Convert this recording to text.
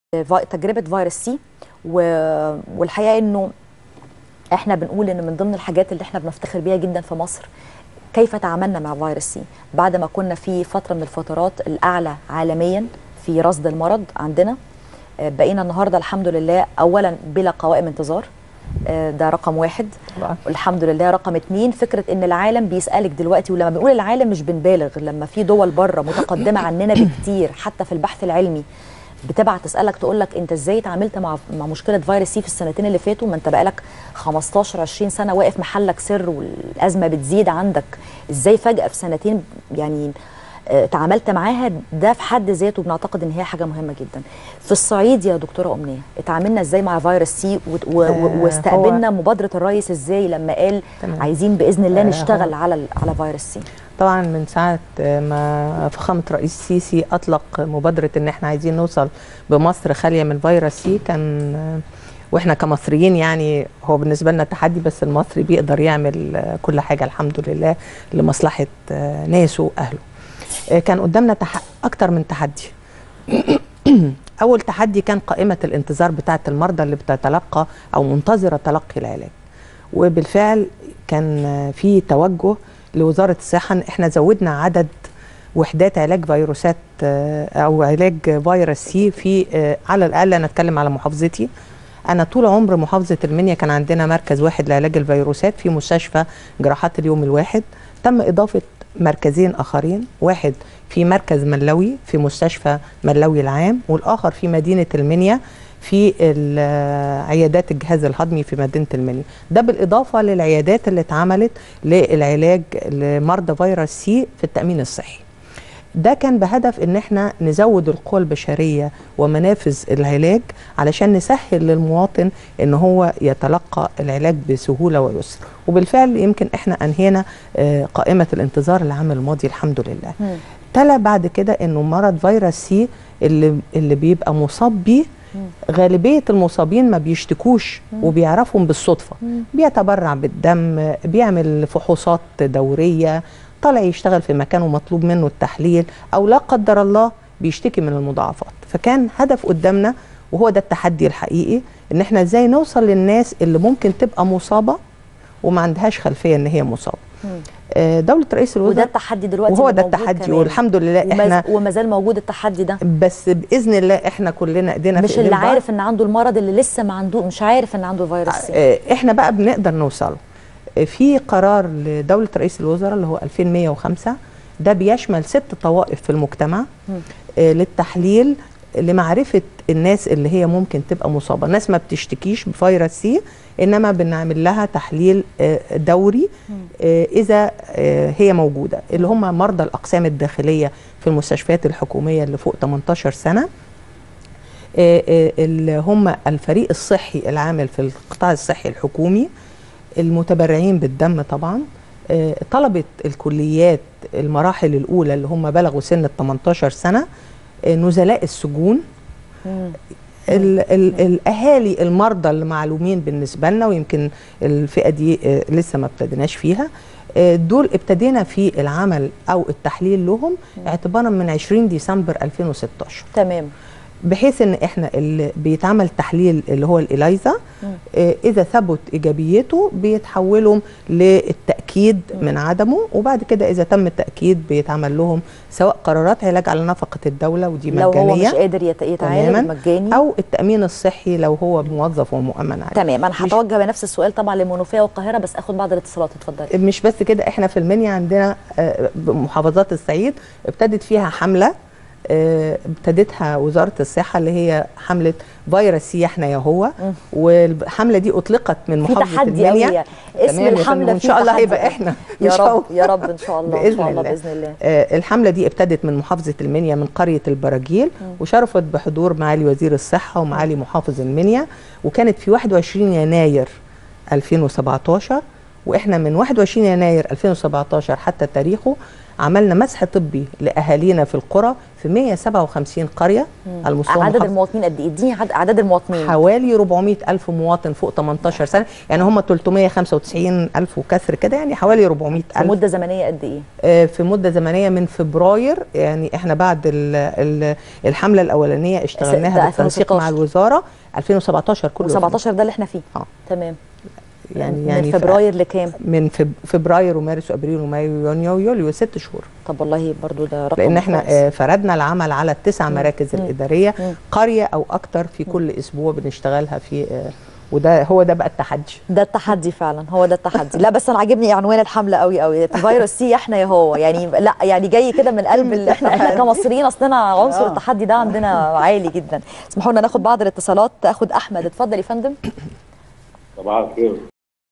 في- تجربه فيروس سي و- والحقيقه انه احنا بنقول ان من ضمن الحاجات اللي احنا بنفتخر بيها جدا في مصر كيف تعاملنا مع فيروس سي بعد ما كنا في فتره من الفترات الاعلى عالميا في رصد المرض عندنا آه، بقينا النهارده الحمد لله اولا بلا قوائم انتظار آه، ده رقم واحد طبعا. الحمد لله رقم اتنين فكرة ان العالم بيسألك دلوقتي ولما بنقول العالم مش بنبالغ لما في دول بره متقدمة عننا بكتير حتى في البحث العلمي بتبعت تسألك تقول لك انت ازاي اتعاملت مع مع مشكلة فيروس سي في السنتين اللي فاتوا ما انت بقالك 15 20 سنة واقف محلك سر والأزمة بتزيد عندك ازاي فجأة في سنتين يعني آه، تعاملت معاها ده في حد ذاته بنعتقد ان هي حاجه مهمه جدا في الصعيد يا دكتوره امنيه اتعاملنا ازاي مع فيروس سي و- و- آه، واستقبلنا هو- مبادره الرئيس ازاي لما قال تمام. عايزين باذن الله آه، نشتغل هو- على ال- على فيروس سي طبعا من ساعه ما فخامه رئيس السيسي اطلق مبادره ان احنا عايزين نوصل بمصر خاليه من فيروس سي كان واحنا كمصريين يعني هو بالنسبه لنا تحدي بس المصري بيقدر يعمل كل حاجه الحمد لله لمصلحه ناسه واهله كان قدامنا تح... اكتر من تحدي اول تحدي كان قائمه الانتظار بتاعه المرضى اللي بتتلقى او منتظره تلقي العلاج وبالفعل كان في توجه لوزاره الصحه ان احنا زودنا عدد وحدات علاج فيروسات آه، او علاج فيروس سي في آه، على الاقل انا اتكلم على محافظتي انا طول عمر محافظه المنيا كان عندنا مركز واحد لعلاج الفيروسات في مستشفى جراحات اليوم الواحد تم اضافه مركزين اخرين واحد في مركز ملوي في مستشفى ملوي العام والاخر في مدينه المنيا في ال- عيادات الجهاز الهضمي في مدينه المنيا ده بالاضافه للعيادات اللي اتعملت للعلاج لمرضى فيروس سي في التامين الصحي ده كان بهدف ان احنا نزود القوى البشريه ومنافذ العلاج علشان نسهل للمواطن ان هو يتلقى العلاج بسهوله ويسر وبالفعل يمكن احنا انهينا آه، قائمه الانتظار العام الماضي الحمد لله تلا بعد كده انه مرض فيروس سي اللي اللي بيبقى مصاب بيه غالبيه المصابين ما بيشتكوش وبيعرفهم بالصدفه بيتبرع بالدم بيعمل فحوصات دوريه طالع يشتغل في مكان ومطلوب منه التحليل او لا قدر الله بيشتكي من المضاعفات فكان هدف قدامنا وهو ده التحدي الحقيقي ان احنا ازاي نوصل للناس اللي ممكن تبقى مصابه وما عندهاش خلفيه ان هي مصابه آه، دوله رئيس الوزراء وده التحدي دلوقتي وهو اللي ده موجود التحدي كمان. والحمد لله وما- احنا وما زال موجود التحدي ده بس باذن الله احنا كلنا ايدينا مش في اللي ايدين بعض. عارف ان عنده المرض اللي لسه ما عنده مش عارف ان عنده فيروس سي آه، احنا بقى بنقدر نوصل آه، في قرار لدوله رئيس الوزراء اللي هو 2105 ده بيشمل ست طوائف في المجتمع آه، للتحليل لمعرفه الناس اللي هي ممكن تبقى مصابه ناس ما بتشتكيش بفيروس سي انما بنعمل لها تحليل آه، دوري آه، اذا آه، هي موجوده اللي هم مرضى الاقسام الداخليه في المستشفيات الحكوميه اللي فوق 18 سنه آه، آه، اللي هم الفريق الصحي العامل في القطاع الصحي الحكومي المتبرعين بالدم طبعا آه، طلبة الكليات المراحل الأولى اللي هم بلغوا سن ال 18 سنة آه، نزلاء السجون ال ال الاهالي المرضى اللي معلومين بالنسبه لنا ويمكن الفئه دي آه، لسه ما ابتديناش فيها آه، دول ابتدينا في العمل او التحليل لهم اعتبارا من 20 ديسمبر 2016 تمام بحيث ان احنا اللي بيتعمل تحليل اللي هو الاليزا آه، اذا ثبت ايجابيته بيتحولوا للتاكيد من عدمه وبعد كده اذا تم التاكيد بيتعمل لهم سواء قرارات علاج على نفقه الدوله ودي لو مجانيه هو مش قادر يت- يتعالج تماماً، مجاني او التامين الصحي لو هو موظف ومؤمن عليه تمام انا مش- هتوجه بنفس السؤال طبعا للمنوفيه والقاهره بس اخد بعض الاتصالات اتفضلي مش بس كده احنا في المنيا عندنا آه، محافظات الصعيد ابتدت فيها حمله آه، ابتدتها وزاره الصحه اللي هي حمله فيروس سي احنا يا هو والحمله دي اطلقت من في محافظه تحدي المنيا قوي اسم تمام يا فندم، الحمله وان فيه شاء الله تحدي هيبقى قوي. احنا يا إن شاء رب الله. يا رب ان شاء الله ان بإذن شاء الله الله. باذن الله آه، الحملة دي ابتدت من محافظة المنيا من قرية البراجيل وشرفت بحضور معالي وزير الصحة ومعالي محافظ المنيا وكانت في 21 يناير 2017 واحنا من 21 يناير 2017 حتى تاريخه عملنا مسح طبي لاهالينا في القرى في 157 قريه على مستوى عدد محافظة. المواطنين قد ايه اديني عد- عدد المواطنين حوالي 400 ألف مواطن فوق 18 سنة يعني هم 395 ألف وكسر كده يعني حوالي 400 في ألف مده زمنيه قد ايه آه، في مدة زمنية من فبراير يعني احنا بعد ال ال الحملة الأولانية ده اشتغلناها بالتنسيق 2016. مع الوزارة 2017 كله و17 ده اللي احنا فيه اه تمام يعني من يعني فبراير لكام من فب- فبراير ومارس وابريل ومايو ويونيو ويوليو ست شهور طب والله برضو ده رقم لان احنا كويس. آه، فردنا العمل على التسع مراكز مم. الاداريه مم. قريه او اكتر في كل اسبوع بنشتغلها في آه، وده هو ده بقى التحدي ده التحدي فعلا هو ده التحدي لا بس انا عاجبني عنوان الحمله قوي قوي فيروس سي احنا يا هو يعني لا يعني جاي كده من قلب ال- احنا احنا كمصريين اصلنا عنصر آه. التحدي ده عندنا عالي جدا اسمحوا لنا ناخد بعض الاتصالات اخد احمد اتفضل يا فندم صباح الخير